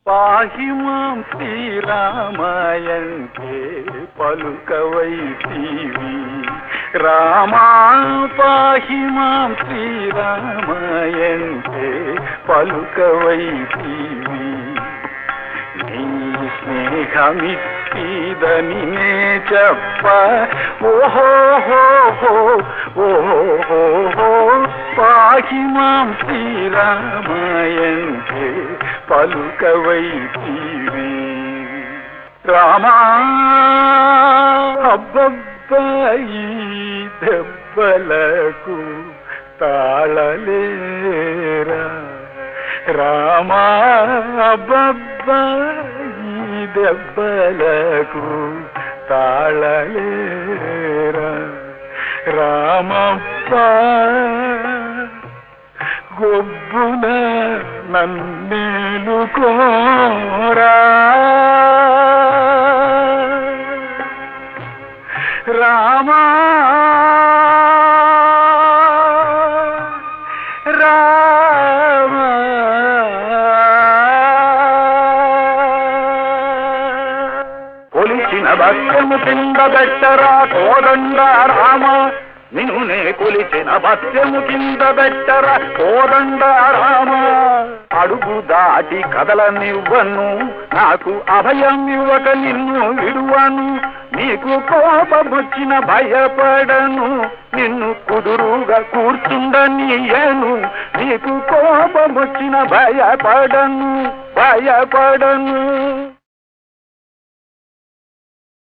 పాహి మాం శ్రీరామాయంటే పలుకవైతీవి రామా పాహి మాం శ్రీరామాయంటే పలుకవైతీవి నీ స్నేహమిత్తిదని నే చెప్ప ఓహోహోహో ఓహోహో పాహి మాం శ్రీరామాయంటే పలుకవైతీవి రామా అబ్బబ్బాయి దెబ్బలకు తాళలేరా రామా అబ్బబ్బాయి దెబ్బలకు తాళలేరా రామప్ప గొబ్బున నన్నేలుకోరా రామా రామా కొలిచిన భక్తము కింద బెట్టరా కోదండ రామ నిన్ను నే కొలిచిన భక్తము కింద బెట్టరా కోదండ రామ అడుగు దాటి కదలనివ్వను నాకు అభయం ఇవ్వక నిన్ను విడువను నీకు కోపమొచ్చిన భయపడను నిన్ను కుదురుగా కూర్చుండనీయను నీకు కోపమొచ్చిన భయపడను భయపడను